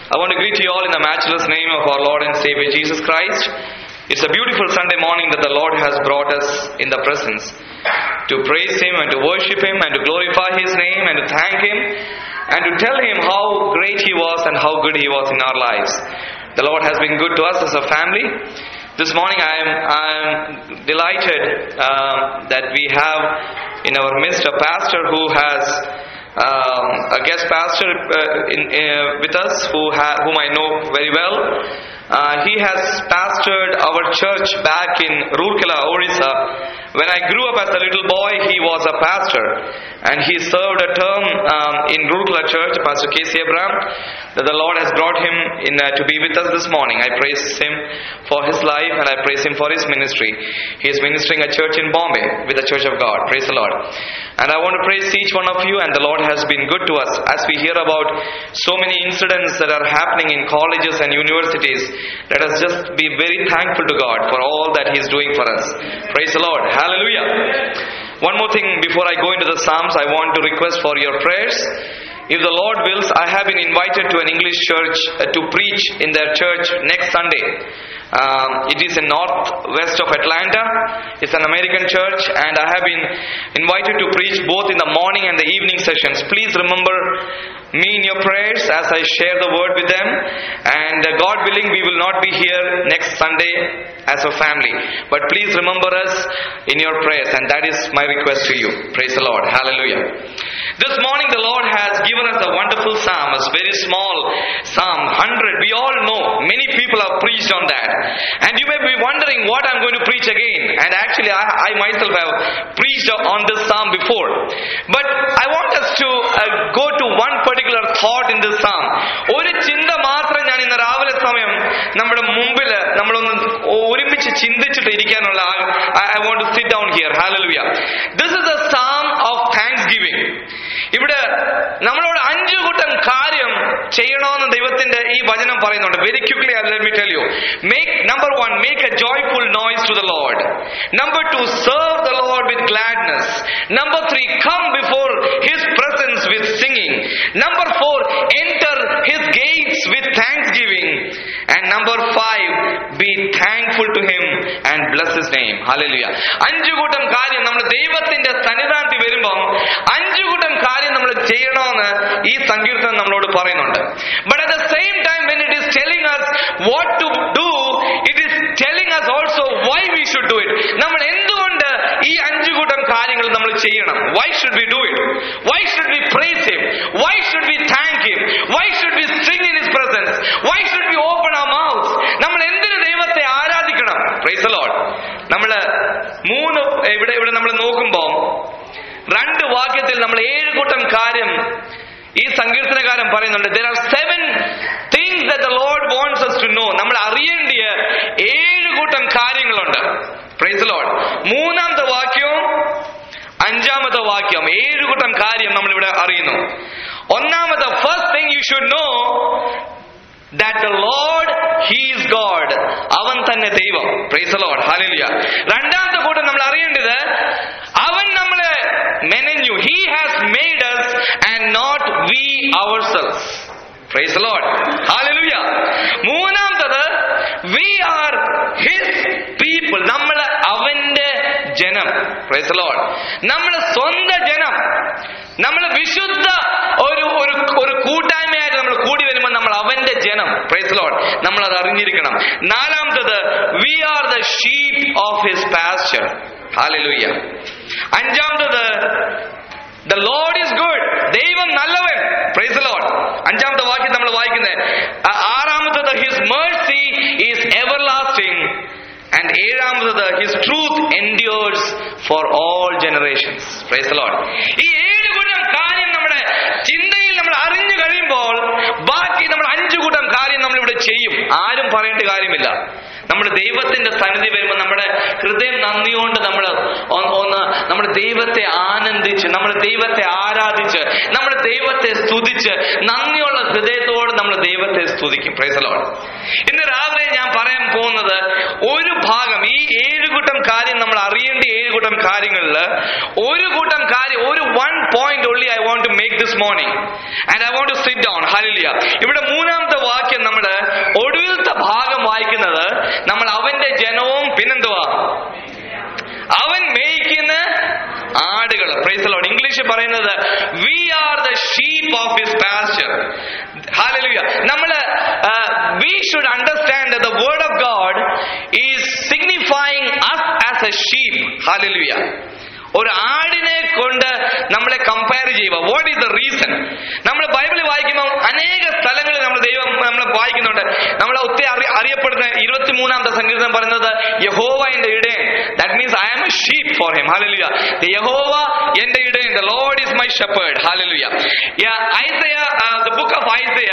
I want to greet you all in the matchless name of our Lord and Savior Jesus Christ. It's a beautiful Sunday morning that the Lord has brought us in the presence to praise Him and to worship Him and to glorify His name and to thank Him and to tell Him how great He was and how good He was in our lives. The Lord has been good to us as a family. This morning I am, I am delighted um, that we have in our midst a pastor who has um, a guest pastor uh, in, uh, with us who ha- whom I know very well. Uh, he has pastored our church back in Rourkela, Orissa. When I grew up as a little boy, he was a pastor and he served a term um, in Rourkela Church, Pastor K.C. Abraham. That the Lord has brought him in uh, to be with us this morning. I praise him for his life and I praise him for his ministry. He is ministering a church in Bombay with the Church of God. Praise the Lord. And I want to praise each one of you, and the Lord has been good to us as we hear about so many incidents that are happening in colleges and universities. Let us just be very thankful to God for all that He is doing for us. Praise the Lord. Hallelujah. One more thing before I go into the Psalms, I want to request for your prayers. If the Lord wills, I have been invited to an English church uh, to preach in their church next Sunday. Um, it is in northwest of Atlanta. It's an American church, and I have been invited to preach both in the morning and the evening sessions. Please remember me in your prayers as I share the word with them. And uh, God willing, we will not be here next Sunday as a family. But please remember us in your prayers, and that is my request to you. Praise the Lord. Hallelujah. This morning, the Lord has given us a wonderful psalm, a very small psalm, 100. We all know, many people have preached on that. And you may be wondering what I'm going to preach again. And actually, I, I myself have preached on this psalm before. But I want us to uh, go to one particular thought in this psalm. ഒരു ചിന്ത മാത്രം ഞാൻ ഇന്ന് രാവിലെ സമയം നമ്മുടെ മുമ്പിൽ നമ്മളൊന്ന് ഒരുമിച്ച് ചിന്തിച്ചിട്ട് ഇരിക്കാനുള്ള I want to sit down here hallelujah this is a psalm of thanksgiving ഇവിടെ നമ്മളോട് അഞ്ചു കൂട്ടം കാര്യം ചെയ്യണമെന്ന് ദൈവത്തിന്റെ ഈ വചനം പറയുന്നുണ്ട് very quickly let me tell you make number one make a joyful noise to the Lord number two serve the Lord with gladness number three come before his presence with singing number four enter his gates with thanksgiving and number five be thankful to him and bless his name hallelujah അഞ്ചു കൂട്ടം കാര്യം നമ്മൾ ദൈവത്തിന്റെ സന്നിധാനത്തിൽ വരുമ്പം അഞ്ചു കൂട്ടം കാര്യം നമ്മൾ ചെയ്യണമെന്ന് ഈ സങ്കീർത്തനം നമ്മളോട് പറയുന്നുണ്ട് but at the same time when it is telling us what to do it is telling us also why we should do it നമ്മൾ എന്തുകൊണ്ട് ഈ അഞ്ചു കൂട്ടം കാര്യങ്ങൾ നമ്മൾ ചെയ്യണം why should we do it why should we praise him why should we thank him why should we sing in his presence why should we open our mouth നമ്മൾ എന്തിനു ദൈവത്തെ ആരാധിക്കണം പ്രൈസ് ലോഡ് നമ്മൾ മൂന്ന് ഇവിടെ ഇവിടെ നമ്മൾ നോക്കുമ്പോൾ രണ്ട് വാക്യത്തിൽ നമ്മൾ ഏഴ് കൂട്ടം കാര്യം ഈ സങ്കീർത്തനകാരൻ പറയുന്നുണ്ട് there are seven things the Lord wants us to know നമ്മൾ അറിയേണ്ടിയ ഏഴ് കൂട്ടം കാര്യങ്ങളുണ്ട് പ്രൈസ് ലോഡ് മൂന്നാമത്തെ വാക്യവും അഞ്ചാമത്തെ വാക്യം ഏഴ് കൂട്ടം കാര്യം നമ്മൾ ഇവിടെ അറിയുന്നു ഒന്നാമത്തെ first thing you should know that the Lord he's God അവൻ തന്നെ ദൈവം പ്രൈസ് ലോഡ് ഹാലിയ രണ്ടാമത്തെ കൂട്ടം നമ്മൾ അറിയേണ്ടത് അവൻ നമ്മളെ മെനഞ്ഞു he has made us and not we ourselves praise Lord hallelujah മൂന്നാമത്തത് വി ആർ ഹിസ് പീപ്പിൾ നമ്മൾ അവന്റെ ജനം പ്രൈസ് ലോഡ് നമ്മൾ സ്വന്തം ജനം നമ്മൾ വിശുദ്ധ ഒരു ഒരു ഒരു കൂട്ടായ്മയായിട്ട് നമ്മൾ കൂടി വരുമ്പോൾ നമ്മൾ അവന്റെ ജനം പ്രൈസ് ലോഡ് നമ്മൾ അത് അറിഞ്ഞിരിക്കണം നാലാമത്തത് we are the sheep of his pasture hallelujah അഞ്ചാമത്തത് ദ ലോഡ് ഈസ് ഗുഡ് ദൈവം നല്ലവൻ പ്രൈസ് ലോഡ് അഞ്ചാമത്തെ വാക്യം നമ്മൾ വായിക്കുന്നത് ആറാമത്തത് his mercy is everlasting and ഏഴാമത്തത് his truth endures for all generations praise Lord ഈ ഏഴ് കൂട്ടം കാര്യം നമ്മുടെ ചിന്തയിൽ നമ്മൾ അറിഞ്ഞു കഴിയുമ്പോൾ ബാക്കി നമ്മൾ അഞ്ചു കൂട്ടം കാര്യം നമ്മൾ ഇവിടെ ചെയ്യും ആരും പറയേണ്ട കാര്യമില്ല നമ്മൾ ദൈവത്തിന്റെ സന്നിധി വരുമ്പോൾ നമ്മുടെ ഹൃദയം നന്ദിയോണ്ട് നമ്മൾ ഒന്ന് നമ്മൾ ദൈവത്തെ ആനന്ദിച്ച് നമ്മൾ ദൈവത്തെ ആരാധിച്ച് നമ്മൾ ദൈവത്തെ സ്തുതിച്ച് നന്ദിയുള്ള ഹൃദയത്തോട് നമ്മൾ ദൈവത്തെ സ്തുതിക്കും പ്രൈസലോട് ഇന്ന് രാവിലെ ഞാൻ പറയാൻ പോകുന്നത് ഒരു ഭാഗം ഈ ഏഴ് കൂട്ടം കാര്യം നമ്മൾ അറിയേണ്ട ഏഴ് കൂട്ടം കാര്യങ്ങളിൽ ഒരു കൂട്ടം കാര്യം ഒരു one point only I want to make this morning and I want to sit down hallelujah ഇവിടെ മൂന്നാമത്തെ വാക്യം സുവിശേഷം പറയുന്നത് we are the sheep of his pastor hallelujah നമ്മള് we should understand the word of God is signifying us as a sheep hallelujah ഒരു ആടിനെ കൊണ്ട് നമ്മളെ കമ്പയർ ചെയ്യുക വാട്ട് ഈസ് ദ റീസൺ നമ്മൾ ബൈബിൾ വായിക്കുമ്പോൾ അനേക സ്ഥലങ്ങളിൽ നമ്മൾ ദൈവം നമ്മൾ വായിക്കുന്നുണ്ട് നമ്മൾ ഒത്തിരി അറി അറിയപ്പെടുന്ന ഇരുപത്തിമൂന്നാമത്തെ സങ്കീർത്തനം പറയുന്നത് യഹോവ എന്റെ ഇടയൻ that means I am a sheep for him hallelujah യഹോവ എന്റെ ഇടയൻ the Lord is my shepherd hallelujah Isaiah the book of Isaiah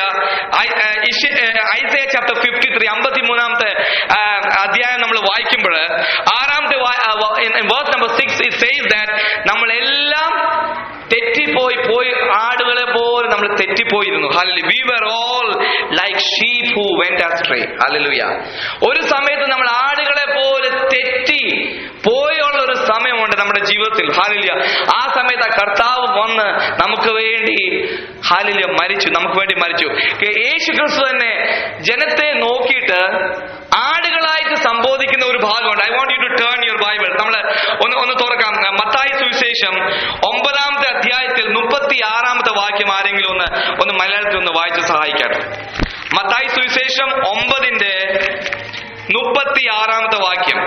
Isaiah chapter fifty three അമ്പത്തി മൂന്നാമത്തെ അധ്യായം നമ്മൾ വായിക്കുമ്പോൾ ആറാമത്തെ verse number six it says that നമ്മളെല്ലാം തെറ്റിപ്പോയി പോയി ആടുകളെ പോലെ നമ്മൾ തെറ്റിപ്പോയിരുന്നു hallelujah we were all like sheep who went astray hallelujah ഒരു സമയത്ത് നമ്മൾ ആടുകളെ പോലെ തെറ്റി പോയുള്ള ഒരു സമയമുണ്ട് നമ്മുടെ ജീവിതത്തിൽ ഹാലില്യ ആ സമയത്ത് ആ കർത്താവ് വന്ന് നമുക്ക് വേണ്ടി ഹാലില്യ മരിച്ചു നമുക്ക് വേണ്ടി മരിച്ചു യേശു ക്രിസ്തു തന്നെ ജനത്തെ നോക്കിയിട്ട് ആടുകളായിട്ട് സംബോധിക്കുന്ന ഒരു ഭാഗമുണ്ട് I want you to turn your Bible നമ്മൾ ഒന്ന് ഒന്ന് തുറക്കാം മത്തായി സുവിശേഷം ഒമ്പതാമത്തെ അധ്യായത്തിൽ മുപ്പത്തി ആറാമത്തെ വാക്യം ആരെങ്കിലും ഒന്ന് ഒന്ന് മലയാളത്തിൽ ഒന്ന് വായിച്ച് സഹായിക്കട്ടെ മത്തായി സുവിശേഷം ഒമ്പതിന്റെ മുപ്പത്തി ആറാമത്തെ വാക്യം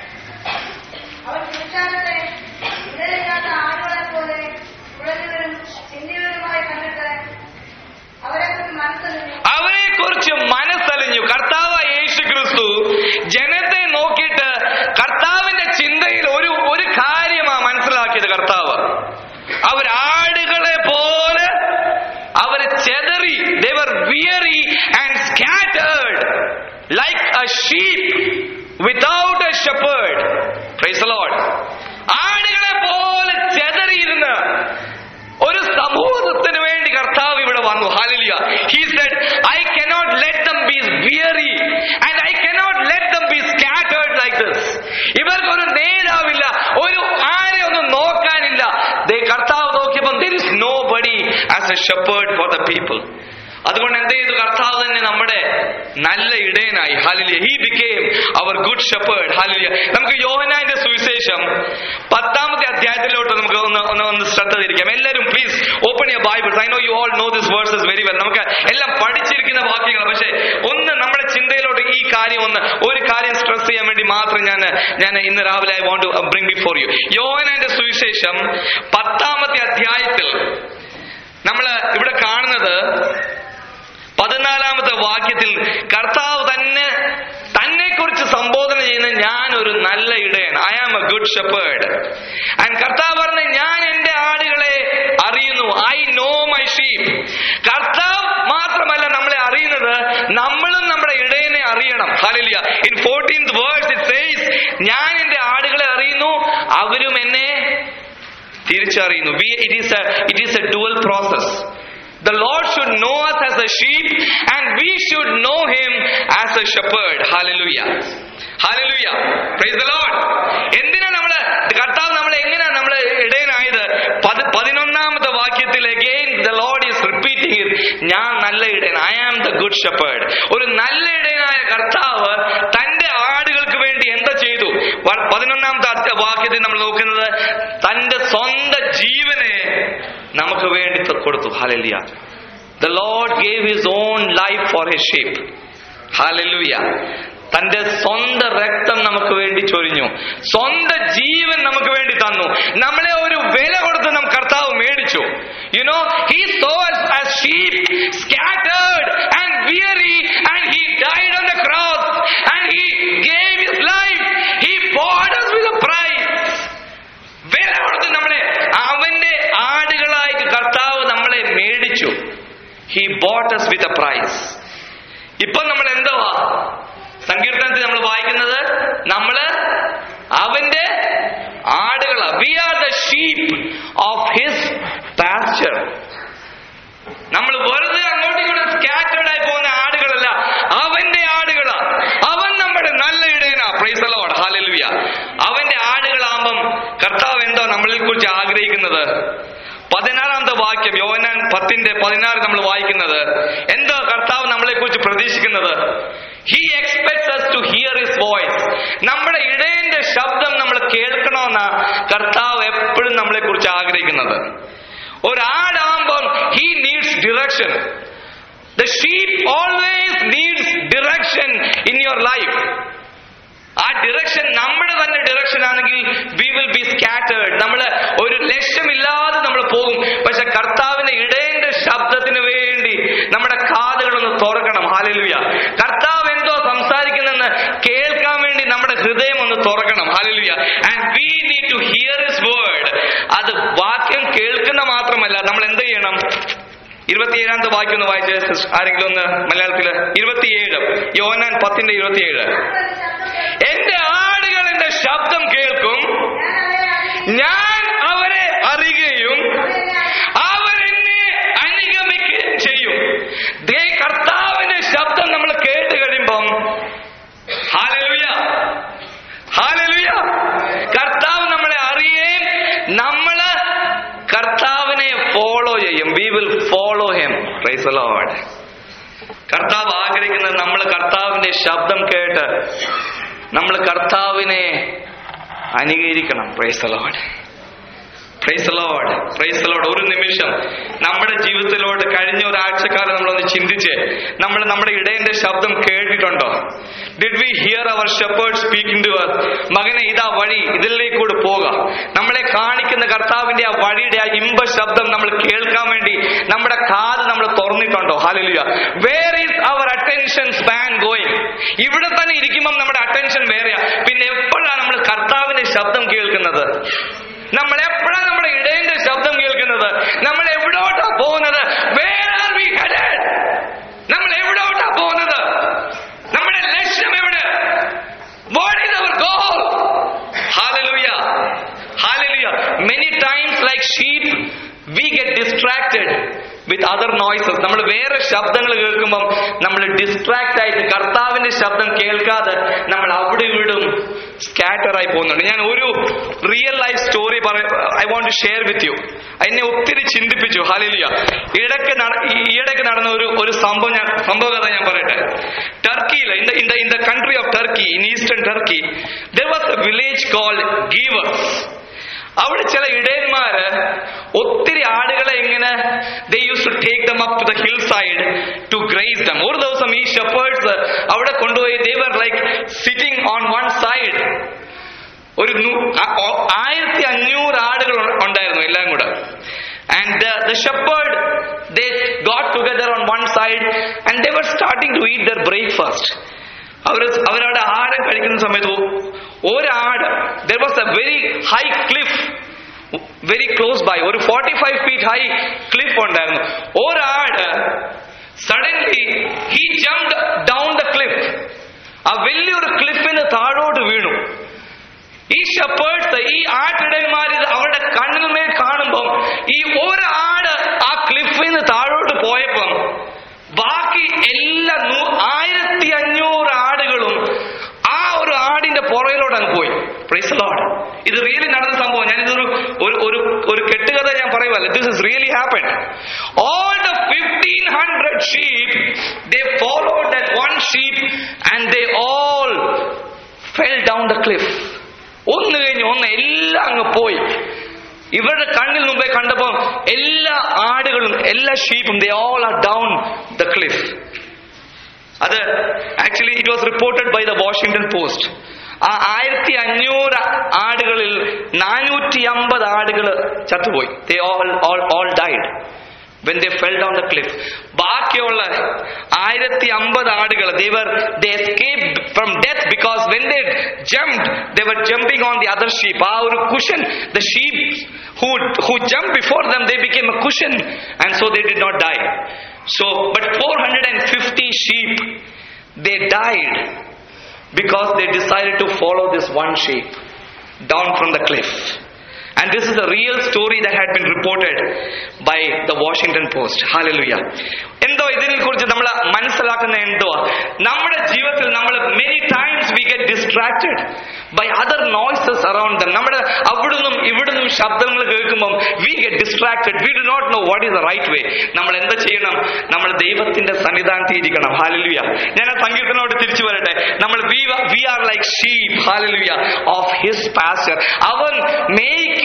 അവർ പുരുഷാരത്തെ ഇടയില്ലാത്ത ആടുകളെ പോലെ ഉഴഞ്ഞവരും ചിന്തിയവരുമായി കണ്ടിട്ട് അവരെക്കുറിച്ച് മനസ്സറിഞ്ഞു അവരെ കുറിച്ച് മനസ്സലിഞ്ഞു കർത്താവ് യേശു ക്രിസ്തു ജനത്തെ നോക്കിയിട്ട് കർത്താവിന്റെ ചിന്തയിൽ ഒരു ഒരു കാര്യമാ മനസ്സിലാക്കിയത് കർത്താവ് അവർ ആടുകളെ പോലെ അവർ ചെതറി they were weary and scattered like a sheep without a shepherd praise Lord ആടുകളെ പോലെ ചെതറിയിരുന്ന് ഒരു സമൂഹത്തിന് വേണ്ടി കർത്താവ് ഇവിടെ വന്നു hallelujah he said I cannot let them be weary and I cannot let them be scattered like this ഇവർക്ക് ഒരു നേതാവില്ല ഒരു ആരെ ഒന്നും നോക്കാനില്ല ദേ കർത്താവ് നോക്കിയപ്പോൾ there is nobody as a shepherd for the people അതുകൊണ്ട് എന്ത് ചെയ്തു കർത്താവ് തന്നെ നമ്മുടെ നല്ല ഇടയനായി hallelujah he became our good shepherd hallelujah നമുക്ക് യോഹനാന്റെ സുവിശേഷം പത്താമത്തെ അധ്യായത്തിലോട്ട് നമുക്ക് ഒന്ന് ഒന്ന് ഒന്ന് ശ്രദ്ധ തിരിക്കാം എല്ലാവരും please open your Bibles I know you all know this verses very well നമുക്ക് എല്ലാം പഠിച്ചിരിക്കുന്ന വാക്യങ്ങൾ പക്ഷേ ഒന്ന് നമ്മുടെ ചിന്തയിലോട്ട് ഈ കാര്യം ഒന്ന് ഒരു കാര്യം സ്ട്രെസ് ചെയ്യാൻ വേണ്ടി മാത്രം ഞാൻ ഞാൻ ഇന്ന് രാവിലെ I want to bring before you യോഹനാന്റെ സുവിശേഷം പത്താമത്തെ അധ്യായത്തിൽ നമ്മൾ ഇവിടെ കാണുന്നത് പതിനാലാമത്തെ വാക്യത്തിൽ കർത്താവ് തന്നെ തന്നെ കുറിച്ച് സംബോധന ചെയ്യുന്ന ഞാൻ ഒരു നല്ല ഇടയൻ I am a good shepherd and കർത്താവ് പറഞ്ഞ ഞാൻ എന്റെ ആടുകളെ അറിയുന്നു ഐ നോ മൈ ഷീപ്പ് കർത്താവ് മാത്രമല്ല നമ്മളെ അറിയുന്നത് നമ്മളും നമ്മുടെ ഇടയനെ അറിയണം hallelujah in fourteenth words it says ഞാൻ എന്റെ ആടുകളെ അറിയുന്നു അവരും എന്നെ തിരിച്ചറിയുന്നു we it is it is a dual process The Lord should know us as a sheep and we should know Him as a shepherd. Hallelujah. Hallelujah. Praise the Lord. എന്തിനാ നമ്മള് കർത്താവ് നമ്മളെ എങ്ങനെയാ നമ്മള് ഇടയനായത് പതി- പതിനൊന്നാമത്തെ വാക്യത്തിൽ again the Lord is repeating it ഞാൻ നല്ല ഇടയൻ I am the good shepherd ഒരു നല്ല ഇടയനായ കർത്താവ് തന്റെ ആടുകൾക്ക് വേണ്ടി എന്താ ചെയ്തു വ- പതിനൊന്നാമത്തെ അധ്യ- വാക്യത്തിൽ നമ്മൾ നോക്കുന്നത് തന്റെ സ്വന്തം ജീവനെ നമുക്ക് വേണ്ടി ത- കൊടുത്തു hallelujah the Lord gave his own life for his sheep hallelujah തന്റെ സ്വന്തം രക്തം നമുക്ക് വേണ്ടി ചൊരിഞ്ഞു സ്വന്തം ജീവൻ നമുക്ക് വേണ്ടി തന്നു നമ്മളെ ഒരു വില കൊടുത്ത് നാം കർത്താവ് മേടിച്ചു you know he saw as sheep scattered and weary and he died on the cross and he gave his life he bought us with a price വില കൊടുത്ത് നമ്മളെ അവന്റെ ആടുകളായിട്ട് കർത്താവ് നമ്മളെ മേടിച്ചു he bought us with a price ഇപ്പൊ നമ്മൾ എന്തുവാ സങ്കീർത്തനത്തിൽ നമ്മൾ വായിക്കുന്നത് നമ്മള് അവന്റെ ആടുകളാ we are the sheep of his pasture നമ്മൾ വെറുതെ അങ്ങോട്ടും ഇങ്ങോട്ടും സ്കാറ്റേഡ് ആയി പോകുന്ന ആടുകളല്ല അവന്റെ ആടുകളാ അവൻ നമ്മുടെ നല്ല ഇടയനാ പ്രൈസ് ലോഡ് ഹാലലുയ അവന്റെ ആടുകളാകുമ്പം കർത്താവ് എന്തോ നമ്മളിൽ കുറിച്ച് ആഗ്രഹിക്കുന്നത് പതിനാറാമത്തെ വാക്യം യോഹനാൻ പത്തിന്റെ പതിനാറ് നമ്മൾ വായിക്കുന്നത് എന്താ കർത്താവ് നമ്മളെ കുറിച്ച് പ്രതീക്ഷിക്കുന്നത് he expects us to hear his voice നമ്മുടെ ഇടയന്റെ ശബ്ദം നമ്മൾ കേൾക്കണമെന്ന കർത്താവ് എപ്പോഴും നമ്മളെ കുറിച്ച് ആഗ്രഹിക്കുന്നത് താമസിക്കുന്നത് ഒരാടാകുമ്പം he needs direction the sheep always needs direction in your life ആ ഡിറക്ഷൻ നമ്മുടെ തന്നെ ഡിറക്ഷൻ ആണെങ്കിൽ വി വിൽ ബി സ്കാറ്റേഡ് നമ്മൾ ഒരു ലക്ഷ്യമില്ലാതെ നമ്മൾ പോകും പക്ഷെ കർത്താവിന്റെ ഇടേന്റെ ശബ്ദത്തിന് വേണ്ടി നമ്മുടെ കാതുകളൊന്ന് തുറക്കണം ഹാലലുയ കർത്താവ് എന്തോ സംസാരിക്കുന്നെന്ന് കേൾക്കാൻ വേണ്ടി നമ്മുടെ ഹൃദയം ഒന്ന് തുറക്കണം hallelujah and we need to hear his word അത് വാക്യം കേൾക്കുന്ന മാത്രമല്ല നമ്മൾ എന്ത് ചെയ്യണം ഇരുപത്തിയേഴാമത്തെ വാക്യം ഒന്ന് വായിച്ച് സിസ്റ്റർ, ആരെങ്കിലും ഒന്ന് മലയാളത്തില് ഇരുപത്തിയേഴ് യോനാൻ പത്തിന്റെ ഇരുപത്തിയേഴ് എന്റെ ആടുകൾ എന്റെ ശബ്ദം കേൾക്കും ഞാൻ അവരെ അറിയുകയും അവരെന്നെ അനുഗമിക്കുകയും ചെയ്യും ദേ കർത്താവിന്റെ ശബ്ദം നമ്മൾ കേട്ട് കഴിയുമ്പം ഹാലലുയ ഹാലലുയ കർത്താവ് നമ്മളെ അറിയുകയും നമ്മള് കർത്താവിനെ ഫോളോ ചെയ്യും we will follow him praise Lord കർത്താവ് ആഗ്രഹിക്കുന്നത് നമ്മൾ കർത്താവിന്റെ ശബ്ദം കേട്ട് നമ്മൾ കർത്താവിനെ അനുകരിക്കണം praise Lord praise Lord praise Lord ഒരു നിമിഷം നമ്മുടെ ജീവിതത്തിലോട്ട് കഴിഞ്ഞ ഒരാഴ്ചക്കാലം നമ്മളൊന്ന് ചിന്തിച്ച് നമ്മൾ നമ്മുടെ ഇടയന്റെ ശബ്ദം കേട്ടിട്ടുണ്ടോ did we hear our shepherd speaking to us മകനെ ഇതാ വഴി ഇതിലേക്കൂടെ പോക നമ്മളെ കാണിക്കുന്ന കർത്താവിന്റെ ആ വഴിയുടെ ആ ഇമ്പ ശബ്ദം നമ്മൾ കേൾക്കാൻ വേണ്ടി നമ്മുടെ കാത് നമ്മൾ തുറന്നിട്ടുണ്ടോ hallelujah where is our attention span going ഇവിടെ തന്നെ ഇരിക്കുമ്പം നമ്മുടെ അറ്റൻഷൻ വേറെയാ പിന്നെ എപ്പോഴാണ് നമ്മൾ കർത്താവിന്റെ ശബ്ദം കേൾക്കുന്നത് നമ്മൾ എപ്പോഴാണ് നമ്മുടെ ഇടയന്റെ ശബ്ദം കേൾക്കുന്നത് നമ്മൾ എവിടോട്ടാ പോകുന്നത് Where are we headed? നമ്മൾ എവിടോട്ടാ പോകുന്നത് നമ്മുടെ ലക്ഷ്യം എവിടെ what is our goal Hallelujah. Hallelujah. Many times, like sheep, we get distracted with other noises. നമ്മൾ വേറെ ശബ്ദങ്ങൾ കേൾക്കുമ്പം നമ്മൾ ഡിസ്ട്രാക്ട് ആയിട്ട് കർത്താവിന്റെ ശബ്ദം കേൾക്കാതെ നമ്മൾ അവിടെ ഇവിടും സ്കാറ്റർ ആയി പോകുന്നുണ്ട് ഞാൻ ഒരു real life story I want to share with you എന്നെ ഒത്തിരി ചിന്തിപ്പിച്ചു ഹാലിലിയ ഇടയ്ക്ക് നട- ഈ ഇടയ്ക്ക് നടന്ന ഒരു ഒരു സംഭവം ഞാൻ സംഭവ കഥ ഞാൻ പറയട്ടെ ടർക്കിയിൽ in the in the in the country of Turkey in eastern Turkey there was a village called ഗീവേഴ്സ് അവിടെ ചില ഇടയന്മാര് ഒത്തിരി ആടുകളെ ഇങ്ങനെ they used to take them up to the hillside to graze them ഒരു ദിവസം ഈ ഷെപ്പേഴ്സ് അവിടെ കൊണ്ടുപോയി they were like sitting on one side ഒരു നൂ- ആ- ഓ- ആയിരത്തി അഞ്ഞൂറ് ആടുകൾ ഉ- ഉണ്ടായിരുന്നു എല്ലാം കൂടെ and the shepherd they got together on one side and they were starting to eat their breakfast അവർ അവരവിടെ ആഹാരം കഴിക്കുന്ന സമയത്ത് ഒ- ഒരാട് there was a very high cliff very close by ഒരു forty five feet high cliff ഉണ്ടായിരുന്നു ഒരാട് suddenly he jump down the cliff ആ വലിയൊരു ക്ലിഫിന് താഴോട്ട് വീണു ഈ ഷെപ്പേഴ്സ് ഈ ആട്ടിടന്മാർ ഇത് അവരുടെ കണ്ണിന്മേൽ കാണുമ്പം ഈ ഒരു ആട് ആ ക്ലിഫിൽ നിന്ന് താഴോട്ട് പോയപ്പം ബാക്കി എല്ലാ നൂ- ആയിരത്തി അഞ്ഞൂറ് ആടുകളും ആ ഒരു ആടിന്റെ പുറകിലോട്ട് അങ്ങ് പോയി പ്രൈസ് ലോഡ് ഇത് റിയലി നടന്ന സംഭവം ഞാൻ ഇതൊരു ഒരു ഒരു ഒരു കെട്ടുകഥ ഞാൻ പറയുമല്ല this is really happen all the fifteen hundred sheep they follow that one sheep and they all fell down the cliff ഒന്ന് കഴിഞ്ഞ് ഒന്ന് എല്ലാം അങ്ങ് പോയി ഇവരുടെ കണ്ണിൽ മുമ്പേ കണ്ടപ്പോ എല്ലാ ആടുകളും എല്ലാ ഷീപ്പും they all are down the cliff അത് actually it was reported by the Washington Post ആ ആയിരത്തി അഞ്ഞൂറ് ആടുകളിൽ നാനൂറ്റി അമ്പത് ആടുകൾ ചത്തുപോയി they all all all died when they fell down the cliff ബാക്കിയുള്ള ആയിരത്തി അമ്പത് ആടുകൾ they were they escaped from death because when they jumped they were jumping on the other sheep ആ ഒരു cushion the sheep who who jumped before them they became a cushion and so they did not die so but 450 sheep they died because they decided to follow this one sheep down from the cliff and this is a real story that had been reported by the Washington Post. Hallelujah. എന്തോ ഇതിനെ കുറിച്ച് നമ്മൾ മനസ്സിലാക്കുന്ന എന്തോ നമ്മുടെ ജീവിതത്തിൽ നമ്മൾ many times we get distracted by other noises around them നമ്മുടെ അവിടുന്നും ഇവിടുന്നും ശബ്ദങ്ങൾ കേൾക്കുമ്പോൾ we get distracted we do not know what is the right way നമ്മൾ എന്താ ചെയ്യണം നമ്മൾ ദൈവത്തിന്റെ സന്നിധാനത്തിൽ ഇരിക്കണം ഹാലലുയ ഞാൻ ആ സങ്കീർത്തനോട് തിരിച്ചു വരട്ടെ നമ്മൾ we are like sheep hallelujah of his pastor അവൻ മേയ്ക്കുന്ന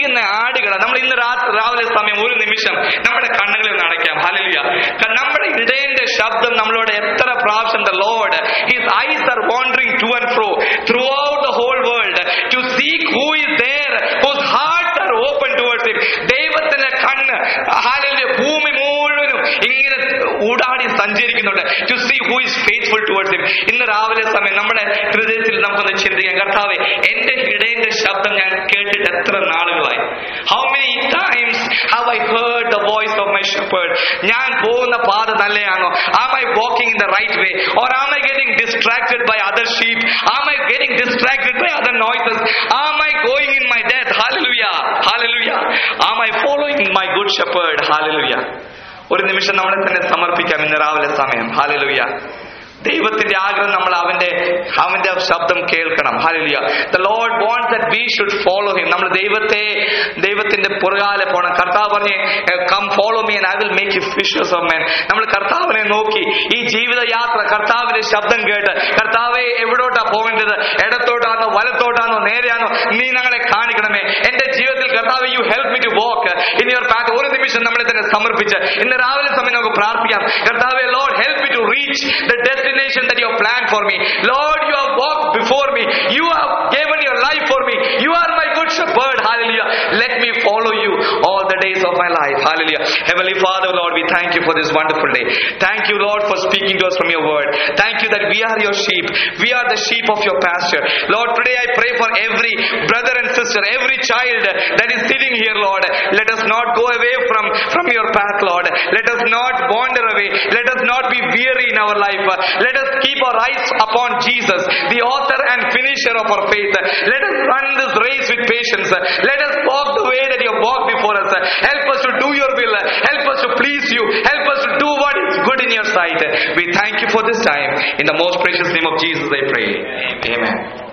മേയ്ക്കുന്ന ആടുകൾ നമ്മൾ ഇന്ന് രാത്രി രാവിലെ സമയം ഒരു നിമിഷം നമ്മുടെ കണ്ണുകളിൽ നിന്ന് അടയ്ക്കാം ഹല്ലേലൂയ കാരണം നമ്മുടെ ഇടയന്റെ ശബ്ദം നമ്മളോട് എത്ര പ്രാവശ്യം the Lord his eyes are wandering to and fro throughout the whole world to seek who is there whose hearts are open towards him ദൈവത്തിന്റെ കണ്ണ് ഹാലല്യ ഭൂമി മുഴുവനും ഇങ്ങനെ ഊടാടി സഞ്ചരിക്കുന്നുണ്ട് to see who is faithful towards him ഇന്ന് രാവിലെ സമയം നമ്മുടെ ഹൃദയത്തിൽ നമുക്കൊന്ന് ചിന്തിക്കാം കർത്താവെ എന്റെ ഇടയന്റെ ശബ്ദം ഞാൻ കേട്ടിട്ട് എത്ര നാളുകളായി how many times have I heard the voice of my shepherd ഞാൻ പോകുന്ന പാത നല്ലയാണോ am I walking in the right way or am I getting distracted by other sheep am I getting distracted by other noises am I going in my death hallelujah hallelujah am I following my good shepherd hallelujah ഒരു നിമിഷം നമ്മളെ തന്നെ സമർപ്പിക്കാം ഇന്ന് രാവിലെ സമയം ഹാലലുയ ദൈവത്തിന്റെ ആഗ്രഹം നമ്മൾ അവന്റെ അവന്റെ ശബ്ദം കേൾക്കണം hallelujah the Lord want that we should follow him നമ്മൾ ദൈവത്തെ ദൈവത്തിന്റെ പുറകാലെ പോകണം കർത്താവ് പറഞ്ഞ് come follow me I will make you fishers of man നമ്മൾ കർത്താവിനെ നോക്കി ഈ ജീവിത യാത്ര കർത്താവിന്റെ ശബ്ദം കേട്ട് കർത്താവെ എവിടോട്ടാ പോകേണ്ടത് ഇടത്തോട്ടാണോ വലത്തോട്ടാണോ നേരെയാണോ നീ ഞങ്ങളെ കാണിക്കണമേ എന്റെ ജീവിതത്തിൽ കർത്താവ് you help me to walk in your path ഒരു നിമിഷം നമ്മളെ തന്നെ സമർപ്പിച്ച് ഇന്ന് രാവിലെ സമയം നമുക്ക് പ്രാർത്ഥിക്കാം കർത്താവെ Lord help me to reach the destination that you plan for me Lord you have walk before me you have given your life for me you are my good shepherd hallelujah let me follow you all the days of my life. Hallelujah. Heavenly Father, Lord, we thank you for this wonderful day. Thank you, Lord, for speaking to us from your word. Thank you that we are your sheep. We are the sheep of your pasture. Lord, today I pray for every brother and sister, every child that is sitting here, Lord. Let us not go away from, from your path, Lord. Let us not wander away. Let us not be weary in our life. Let us keep our eyes upon Jesus, the author and finisher of our faith. Let us run this race with patience. Let us walk the way that you have walked before us. Help us to do your will. Help us to please you. Help us to do what is good in your sight. We thank you for this time. In the most precious name of Jesus, I pray. Amen.